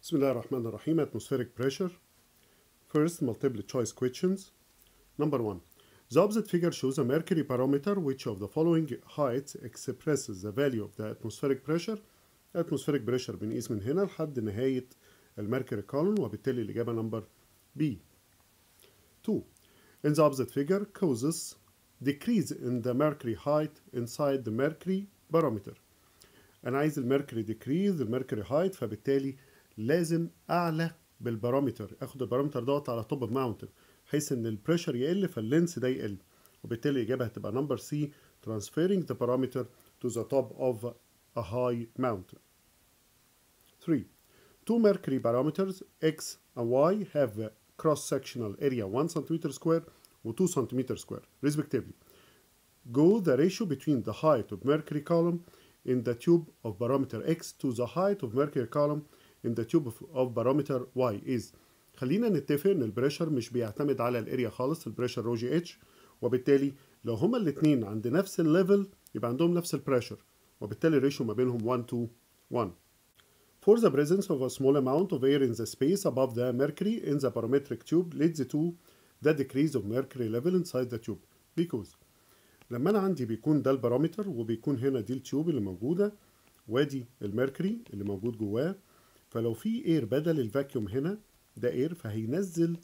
بسم الله الرحمن الرحيم atmospheric pressure first multiple choice questions number one the opposite figure shows a mercury barometer which of the following heights expresses the value of the atmospheric pressure atmospheric pressure بنقيس من هنا لحد نهاية الميركوري column وبالتالي الإجابة number B 2 in the opposite figure causes decrease in the mercury height inside the mercury barometer انا عايز الميركوري ديكريز الميركوري هايت فبالتالي لازم اعلى بالبارامتر اخد البارامتر دوت على توب اوف ماونتن بحيث ان البريشر يقل فاللينس ده يقل وبالتالي الاجابه هتبقى نمبر سي transferring the parameter to the top of a high mountain 3 two mercury parameters x and y have a cross sectional area 1 cm square و 2 cm square respectively go the ratio between the height of mercury column in the tube of barometer X to the height of mercury column in the tube of, of barometer Y is خلينا نتفق ان البريشر مش بيعتمد على الاريا خالص البريشر رو جي اتش وبالتالي لو هما الاثنين عند نفس الليفل يبقى عندهم نفس البريشر وبالتالي الريشيو ما بينهم 1 to 1 For the presence of a small amount of air in the space above the mercury in the barometric tube leads to the decrease of mercury level inside the tube because لما انا عندي بيكون ده البارامتر وبيكون هنا دي التيوب اللي موجوده وادي الميركوري اللي موجود جواه فلو في اير بدل الفاكيوم هنا ده اير فهينزل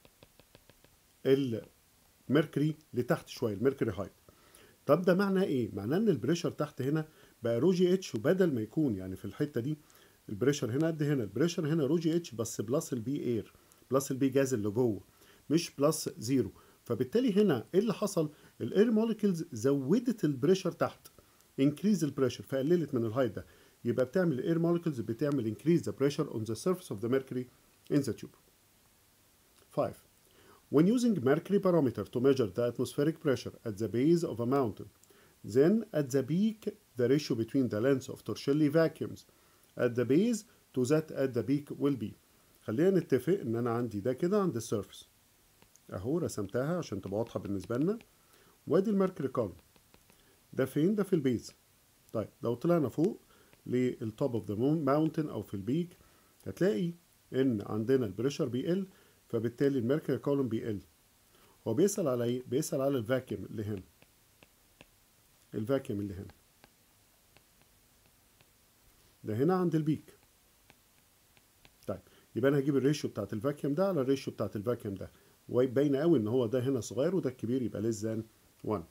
الميركوري لتحت شويه الميركوري هايت طب ده معناه ايه معناه ان البريشر تحت هنا بقى رو جي اتش وبدل ما يكون يعني في الحته دي البريشر هنا قد هنا البريشر هنا رو جي اتش بس بلس البي اير بلس البي جاز اللي جوه مش بلس زيرو فبالتالي هنا ايه اللي حصل الاير موليكيولز زودت البريشر تحت انكريز البريشر فقللت من الهايت ده يبقى بتعمل الاير موليكيولز بتعمل انكريز ذا بريشر on the surface of the mercury in the tube 5 when using mercury barometer to measure the atmospheric pressure at the base of a mountain then at the peak the ratio between the lengths of Torricelli vacuums at the base to that at the peak will be خلينا نتفق ان انا عندي ده كده عند السيرفس اهو رسمتها عشان تبقى واضحه بالنسبه لنا وادي الميركوري كولوم ده فين ده في البيز طيب لو طلعنا فوق للتوب اوف ذا ماونتن او في البيك هتلاقي ان عندنا البريشر بيقل فبالتالي الميركوري كولوم بيقل هو بيسأل على ايه بيسأل على الفاكيوم اللي هنا الفاكيوم اللي هنا ده هنا عند البيك طيب يبقى انا هجيب الريشيو بتاعت الفاكيوم ده على الريشيو بتاعت الفاكيوم ده وباينه قوي ان هو ده هنا صغير وده الكبير يبقى less than 1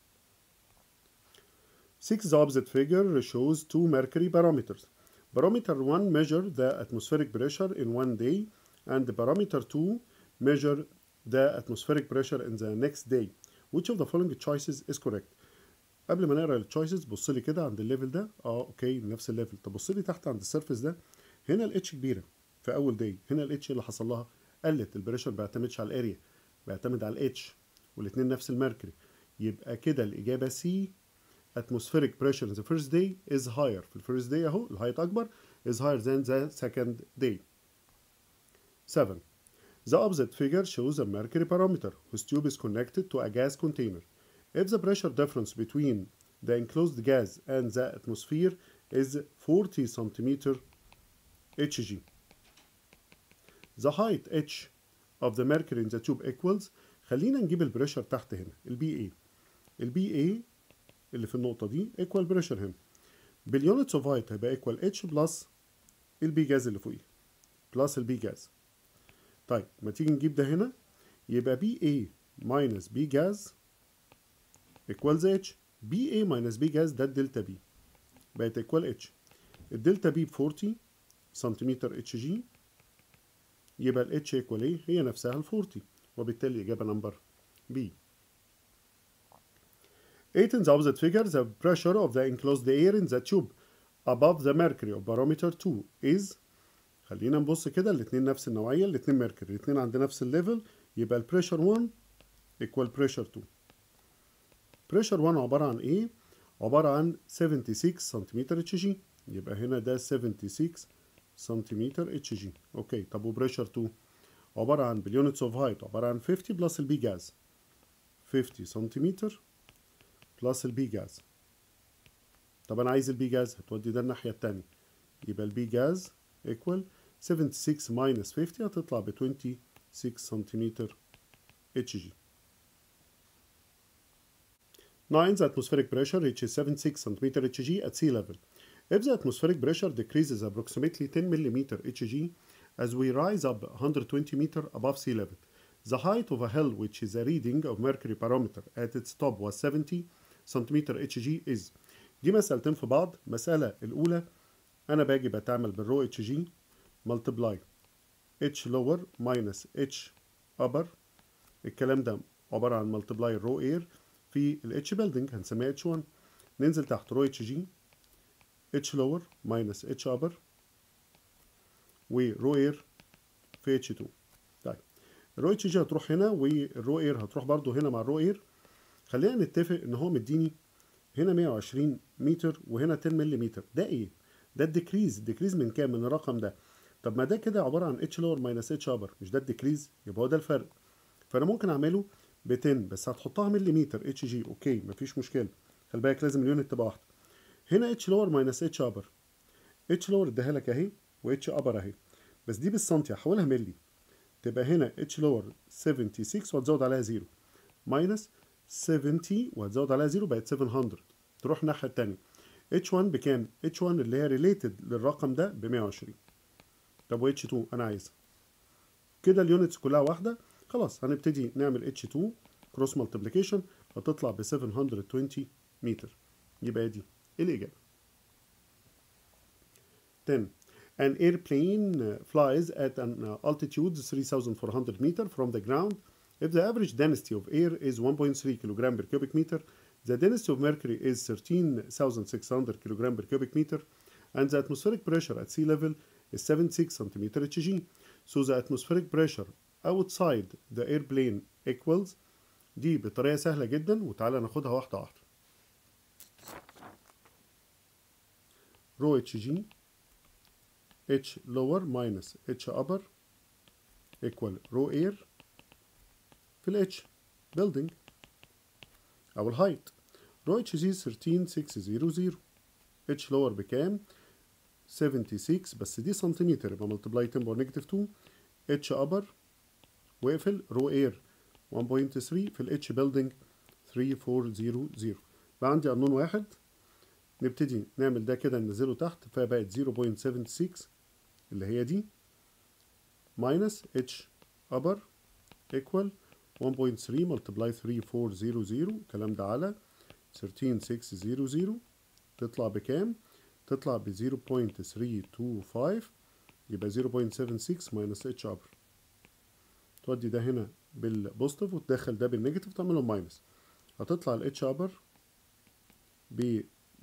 6 the opposite figure shows two mercury barometers barometer 1 measure the atmospheric pressure in one day and the barometer 2 measure the atmospheric pressure in the next day which of the following choices is correct قبل ما نقرا التشويسز بص لي كده عند الليفل ده اه اوكي نفس الليفل طب بص لي تحت عند السيرفيس ده هنا الاتش كبيره في اول داي هنا الاتش اللي حصل لها قلت البريشر ما بيعتمدش على الاريا بيعتمد على الاتش والاثنين نفس الميركوري يبقى كده الاجابه سي atmospheric pressure in the first day is higher في الفيرست day اهو الهايت اكبر is higher than the second day 7 The opposite figure shows a mercury barometer whose tube is connected to a gas container. If the pressure difference between the enclosed gas and the atmosphere is 40 centimeter Hg. The height H of the mercury in the tube equals خلينا نجيب البريشر تحت هنا البي اي البي اي اللي في النقطة دي equal بريشر هنا باليونتس اوف هايت هيبقى equal اتش بلس البي جاز اللي فوقيه بلس البي جاز طيب ما تيجي نجيب ده هنا يبقى بي اي ماينس بي جاز equals اتش بي اي ماينس بي جاز ده الدلتا بي بقت equal اتش الدلتا بي ب 40 سنتيمتر اتش جي يبقى ال H equal ايه؟ هي نفسها ال 40 وبالتالي الإجابة نمبر B. 8 in the opposite figure the pressure of the enclosed air in the tube above the mercury of barometer 2 is خلينا نبص كده الاتنين نفس النوعية الاتنين ميركوري الاتنين عند نفس الليفل يبقى البريشر 1 equal pressure 2 pressure 1 عبارة عن ايه؟ عبارة عن 76 سنتيمتر اتش جي يبقى هنا ده 76 سنتيمتر اتش جي اوكي طب وبريشر 2 عبارة عن باليونتس اوف هايت عبارة عن 50 بلس البي جاز 50 سنتيمتر بلس البي جاز طب انا عايز البي جاز هتودي ده الناحية التانية يبقى البي جاز equal 76 minus 50 هتطلع ب 26 سنتيمتر اتش جي 9 the atmospheric pressure reaches 76 cm Hg at sea level. If the atmospheric pressure decreases approximately 10 mm Hg as we rise up 120 meter above sea level, the height of a hill which is a reading of mercury barometer at its top was 70 cm Hg is دي مسألتين في بعض المسألة الأولى أنا باجي بتعمل بالرو اتش جي multiply h lower minus h upper الكلام ده عبارة عن multiply الرو اير في الاتش بيلدينج هنسميها اتش 1 ننزل تحت رو اتش جي اتش لور ماينس اتش ابر ورو اير في اتش 2 طيب الرو اتش جي هتروح هنا والرو اير هتروح برضو هنا مع الرو اير خلينا نتفق ان هو مديني هنا 120 متر وهنا 10 ملم ده ايه ده الديكريز الديكريز من كام من الرقم ده طب ما ده كده عباره عن اتش لور ماينس اتش ابر مش ده الديكريز يبقى هو ده الفرق فانا ممكن اعمله ب 10 بس هتحطها مليمتر اتش جي اوكي مفيش مشكله خلي بالك لازم اليونت تبقى واحده هنا اتش لور ماينس اتش ابر اتش لور اديها لك اهي واتش ابر اهي بس دي بالسنتي هحولها ملي تبقى هنا اتش لور 76 وهتزود عليها زيرو ماينس 70 وهتزود عليها زيرو بقت 700 تروح الناحيه الثانيه اتش 1 بكام اتش 1 اللي هي ريليتد للرقم ده ب 120 طب و اتش 2 انا عايزها كده اليونتس كلها واحده خلاص هنبتدي نعمل H2 كروس مالتيبليكيشن هتطلع ب 720 متر يبقى دي الإجابة 10 An airplane flies at an altitude 3400 meter from the ground. If the average density of air is 1.3 kilogram per cubic meter, the density of mercury is 13,600 kilogram per cubic meter, and the atmospheric pressure at sea level is 76 centimeter Hg. So the atmospheric pressure outside the airplane equals دي بطريقة سهلة جدا وتعالى ناخدها واحدة واحدة رو اتش جي اتش lower minus اتش upper equal رو اير في الاتش building أو الهايت رو اتش جي 13600 اتش lower بكام 76 بس دي سنتيمتر يبقى ملتبلاي 10 باور نيجاتيف 2 اتش upper واقفل رو اير 1.3 في الاتش بيلدينج 3400 بقى عندي قانون واحد نبتدي نعمل ده كده ننزله تحت فبقت 0.76 اللي هي دي minus h upper equal 1.3 multiply 3400 الكلام ده على 13600 تطلع بكام؟ تطلع ب 0.325 يبقى 0.76 minus h upper تودي ده هنا بالبوزيتيف وتدخل ده بالنيجاتيف تعملهم ماينس هتطلع الاتش ابر ب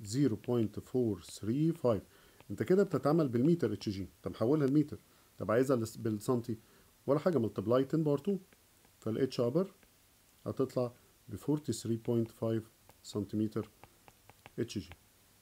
0.435 انت كده بتتعامل بالمتر اتش جي طب حولها لمتر طب عايزها بالسنتي ولا حاجه ملتبلاي 10 باور 2 فالاتش ابر هتطلع ب 43.5 سنتيمتر اتش جي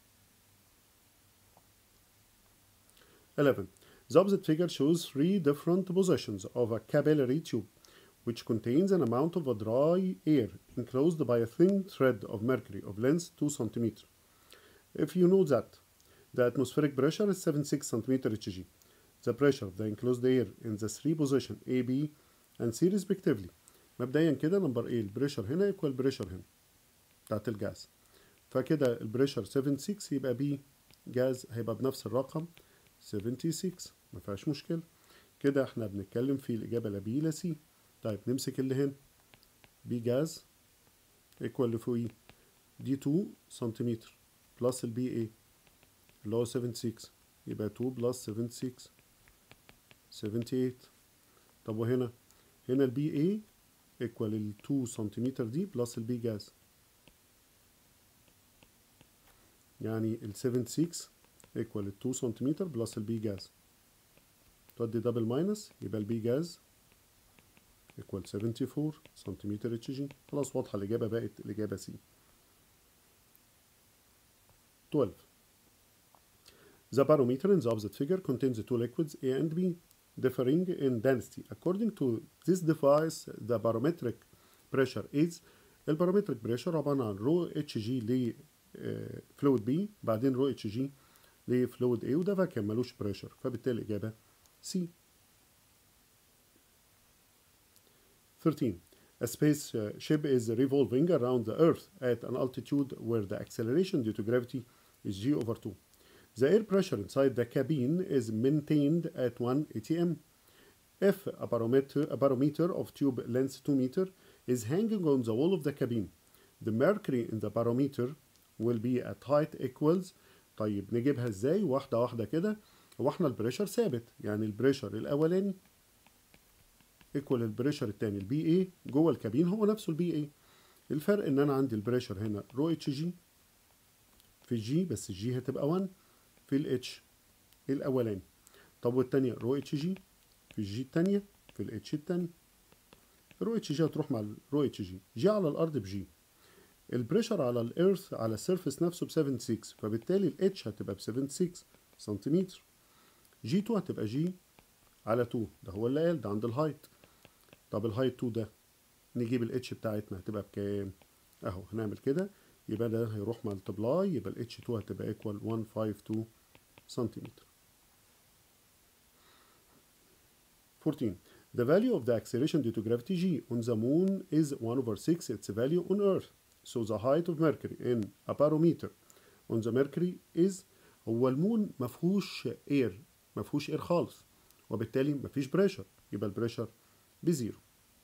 11 The opposite figure shows three different positions of a capillary tube which contains an amount of a dry air enclosed by a thin thread of mercury of length 2 cm. If you know that the atmospheric pressure is 76 cm Hg, the pressure of the enclosed air in the three positions A, B and C respectively. مبدئيا كده نمبر A البريشر هنا equal بريشر هنا بتاعت الجاز فكده البريشر 76 يبقى B جاز هيبقى بنفس الرقم 76 ما فيهاش مشكلة كده احنا بنتكلم في الإجابة لا بي لا سي طيب نمسك اللي هنا بي جاز ايكوال لفوقيه دي 2 سنتيمتر بلس البي اي اللي هو 76 يبقى 2 بلس 76 78 طب وهنا هنا البي اي ايكوال ال 2 سنتيمتر دي بلس البي جاز يعني ال 76 ايكوال 2 سنتيمتر بلس البي جاز تودي دبل ماينس يبقى البي جاز equal 74 سنتيمتر اتش جي خلاص واضحة الإجابة بقت الإجابة سي 12 The barometer in the opposite figure contains two liquids A and B differing in density. According to this device, the barometric pressure is البارومتريك بريشر عبارة عن رو اتش جي ل فلويد بي بعدين رو اتش جي لفلويد اي وده فاكيوم ملوش بريشر فبالتالي الإجابة C 13 A spaceship is revolving around the Earth at an altitude where the acceleration due to gravity is g over 2. The air pressure inside the cabin is maintained at 1 atm. If a barometer, a barometer of tube length 2 meter is hanging on the wall of the cabin, the mercury in the barometer will be at height equals طيب نجيبها ازاي واحدة واحدة كده هو احنا البريشر ثابت يعني البريشر الأولاني ايكوال البريشر التاني البي اي جوه الكابين هو نفسه البي اي الفرق ان انا عندي البريشر هنا رو اتش جي في الجي بس الجي هتبقى 1 في الاتش الاولاني طب والتانية رو اتش جي في الجي التانية في الاتش التاني رو اتش جي هتروح مع الرو اتش جي جي على الارض بجي البريشر على الارث على السيرفس نفسه ب 76 فبالتالي الاتش هتبقى ب 76 سنتيمتر جي 2 هتبقى جي على 2 ده هو اللي قال ده عند الهايت طب الهايت 2 ده نجيب الاتش بتاعتنا هتبقى بكام اهو هنعمل كده يبقى ده هيروح مالتبلاي يبقى الاتش 2 هتبقى ايكوال 152 سنتيمتر 14 The value of the acceleration due to gravity g on the moon is 1 over 6 its value on earth so the height of mercury in a barometer on the mercury is هو المون مفهوش اير مفهوش اير خالص وبالتالي مفيش بريشر يبقى البريشر بزيرو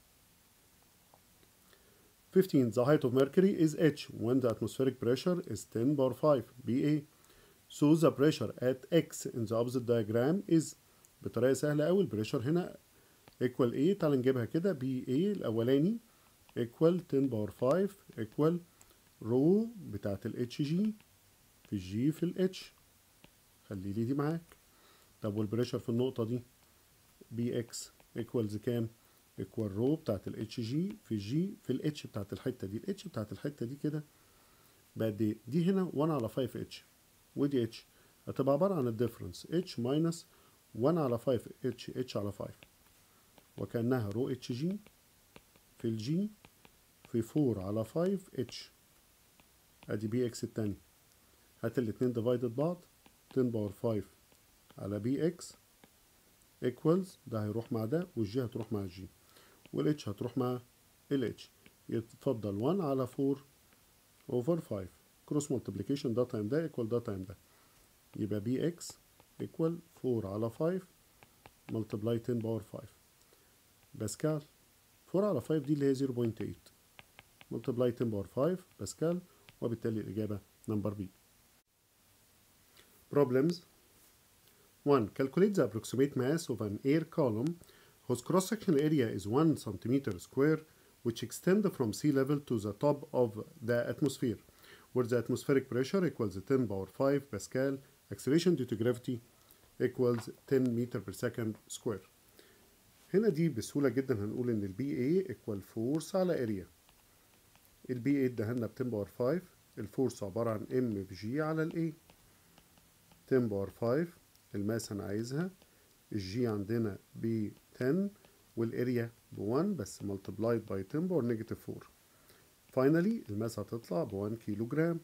15 the height of mercury is h when the atmospheric pressure is 10 power 5 ba so the pressure at x in the opposite diagram is بطريقه سهله قوي البريشر هنا equal ايه تعال نجيبها كده بي ايه الاولاني equal 10 باور 5 equal رو بتاعت ال اتش جي في الجي في الاتش خلي لي دي معاك طب والبريشر في النقطة دي بي اكس equals كام؟ equal رو بتاعت ال اتش جي في الجي في الاتش بتاعت الحتة دي الاتش بتاعت الحتة دي كده بقد ايه؟ دي هنا 1 على 5 اتش ودي اتش هتبقى عبارة عن الديفرنس اتش ماينس 1 على 5 اتش اتش على 5 وكأنها رو اتش جي في الجي في 4 على 5 اتش ادي بي اكس التاني هات الاتنين ديفايدد بعض 10 باور 5 على بي اكس ايكوالز ده هيروح مع ده والجي هتروح مع الجي والاتش هتروح مع الاتش يتفضل 1 على 4 اوفر 5 كروس مالتيبليكيشن ده تايم ده ايكوال ده تايم ده يبقى بي اكس ايكوال 4 على 5 ملتبلاي 10 باور 5 باسكال 4 على 5 دي اللي هي 0.8 ملتبلاي 10 باور 5 باسكال وبالتالي الإجابة نمبر بي Problems 1. Calculate the approximate mass of an air column whose cross-sectional area is 1 cm square which extend from sea level to the top of the atmosphere where the atmospheric pressure equals 10 power 5 Pascal acceleration due to gravity equals 10 meter per second square هنا دي بسهولة جدا هنقول إن البي اي equal force على area البي اي ادهلنا ب 10 باور 5 الفورس عبارة عن ام في جي على الاي 10 باور 5 الماس انا عايزها الجي عندنا ب 10 والاريا ب 1 بس multiplied by 10 باور نيجاتيف 4 فاينلي الماس هتطلع ب 1 كيلو جرام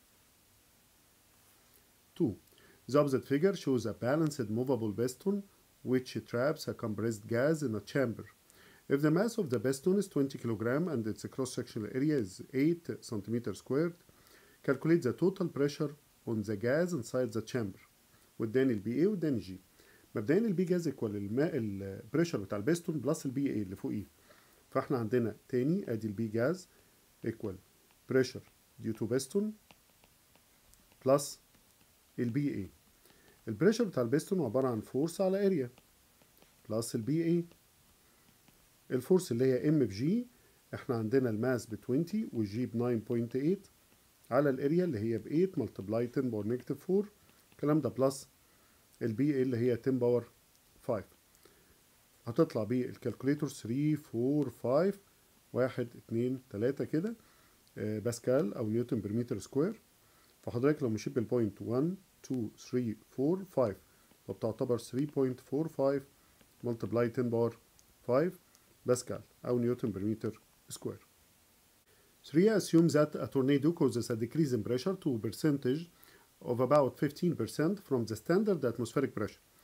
2 The opposite figure shows a balanced movable piston which traps a compressed gas in a chamber. If the mass of the piston is 20 kg and its cross-sectional area is 8 cm squared, calculate the total pressure on the gas inside the chamber. واداني البي اي واداني جي. مبدئيا البي جاز ايكوال الماء البريشر بتاع البيستون بلس البي اي اللي فوقيه. فاحنا عندنا تاني ادي البي جاز ايكوال بريشر due to piston بلس البي اي. البريشر بتاع البيستون عبارة عن فورس على اريا بلس البي اي. الفورس اللي هي ام في جي احنا عندنا الماس ب 20 والجي ب 9.8 على الاريا اللي هي ب 8 ملتبلاي 10 باور نيجاتيف 4 الكلام ده بلس البي اي اللي هي 10 باور 5 هتطلع بالكالكوليتور 3 4 5 1 2 3 كده آه باسكال او نيوتن بر متر سكوير فحضرتك لو مشيت بالبوينت 1 2 3 4 5 فبتعتبر 3.45 ملتبلاي 10 باور 5 Pascal أو نيوتن per meter square. 3 assumes that a tornado causes a decrease in pressure to a percentage of about 15% from the standard atmospheric pressure.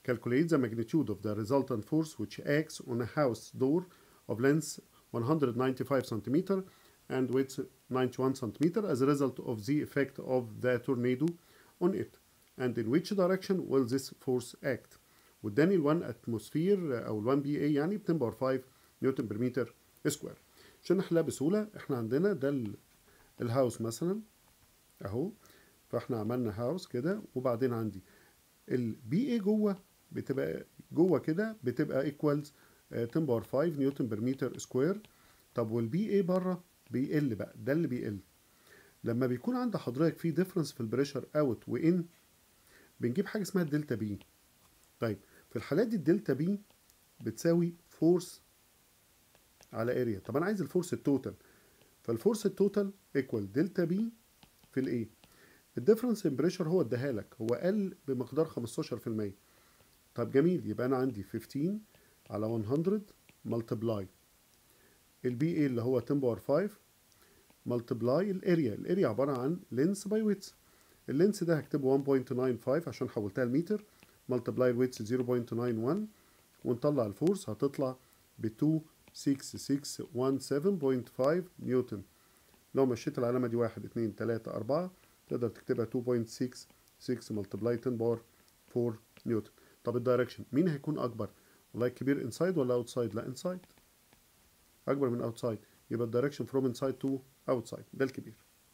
calculate the magnitude of the resultant force which acts on a house door of length 195 centimeter and width 91 centimeter as a result of the effect of the tornado on it and in which direction will this force act واداني ال 1 اتموسفير او ال 1 بي اي يعني ب 10 باور 5 نيوتن بر متر سكوير عشان نحلها بسهوله احنا عندنا ده ال- الهاوس مثلا اهو فاحنا عملنا هاوس كده وبعدين عندي البي اي جوه بتبقى جوه كده بتبقى ايكوالز 10 باور 5 نيوتن بر متر سكوير طب والبي اي بره بيقل بقى ده اللي بيقل لما بيكون عند حضرتك في ديفرنس في البريشر اوت وان بنجيب حاجه اسمها الدلتا بي طيب في الحالات دي الدلتا بي بتساوي فورس على اريا طب انا عايز الفورس التوتال فالفورس التوتال ايكوال دلتا بي في الايه الديفرنس ان بريشر هو اداها لك هو قل بمقدار 15% طب جميل يبقى انا عندي 15 على 100 ملتبلاي البي اي اللي هو 10 باور 5 ملتبلاي الاريا الاريا عباره عن لينس باي ويتس اللينس ده هكتبه 1.95 عشان حولتها لمتر ملتبلاي الويتس 0.91 ونطلع الفورس هتطلع ب 26617.5 نيوتن لو مشيت العلامة دي 1 2 3 4 تقدر تكتبها 2.66 ملتبلاي 10 باور 4 نيوتن طب الدايركشن مين هيكون أكبر؟ والله الكبير انسايد ولا اوتسايد؟ لا انسايد أكبر من اوتسايد يبقى الدايركشن فروم انسايد تو اوتسايد ده الكبير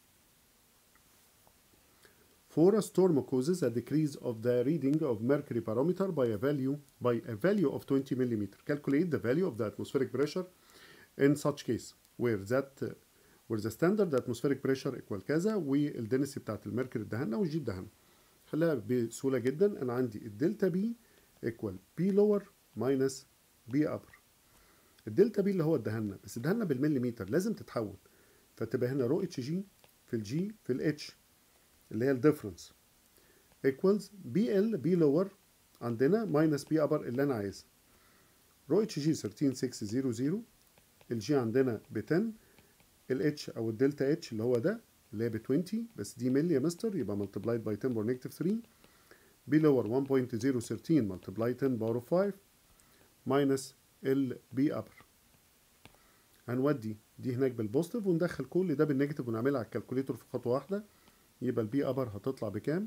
For a storm causes a decrease of the reading of mercury barometer by a value by a value of 20 millimeter. Calculate the value of the atmospheric pressure in such case where that where the standard atmospheric pressure equal كذا والدنسي بتاعت الميركوري ادهنا والجي ادهنا. خليها بسهولة جدا انا عندي الدلتا بي equal بي لور ماينس بي ابر. الدلتا بي اللي هو ادهنا بس ادهنا بالمليمتر لازم تتحول فتبقى هنا رو اتش جي في الجي في الاتش اللي هي الديفرنس equals بي ال بي لور عندنا ماينس بي ابر اللي انا عايزها رو اتش جي 13600 الجي عندنا ب 10 الاتش او الدلتا اتش اللي هو ده اللي هي ب 20 بس دي ملي يا مستر يبقى ملتبلايد باي 10 باور نيجاتيف 3 بي لور 1.013 ملتبلاي 10 باور 5 ماينس ال بي ابر هنودي دي هناك بالبوزيتيف وندخل كل ده بالنيجاتيف ونعملها على الكالكوليتور في خطوه واحده يبقى البي ابر هتطلع بكام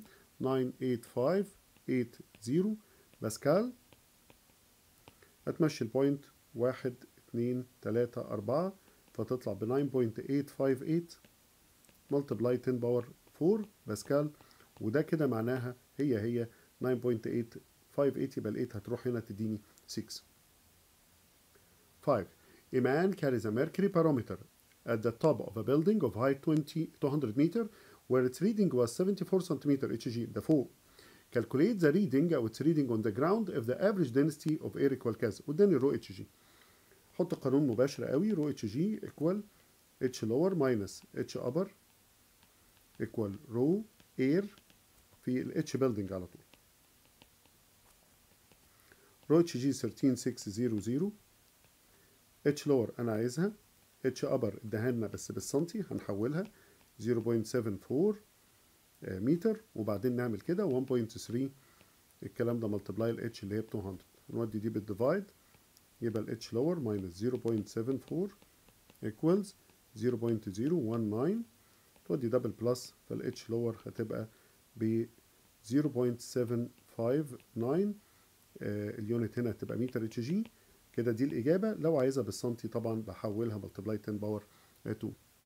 98580 باسكال هتمشي البوينت واحد اتنين تلاتة أربعة فتطلع ب 9.858 ملتبلاي 10 باور 4 باسكال وده كده معناها هي هي 9.858 يبقى ال 8 هتروح هنا تديني 6 5 A man carries a mercury barometer at the top of a building of height 20 200 meter where its reading was 74 centimeter Hg ده فوق calculate the reading او its reading on the ground if the average density of air equal كذا واداني رو اتش جي حط قانون مباشر قوي رو اتش جي equal اتش lower minus اتش upper equal رو air في الاتش building على طول رو اتش جي 13600 اتش lower انا عايزها اتش upper ادهالنا بس بالسنتي هنحولها 0.74 متر وبعدين نعمل كده 1.3 الكلام ده ملتبلاي ال H اللي هي ب 200 نودي دي بالديفايد يبقى ال H lower minus 0.74 equals 0.019 تودي دبل بلس فال H lower هتبقى ب 0.759 آه اليونت هنا هتبقى متر اتش جي كده دي الإجابة لو عايزها بالسنتي طبعا بحولها ملتبلاي 10 باور 2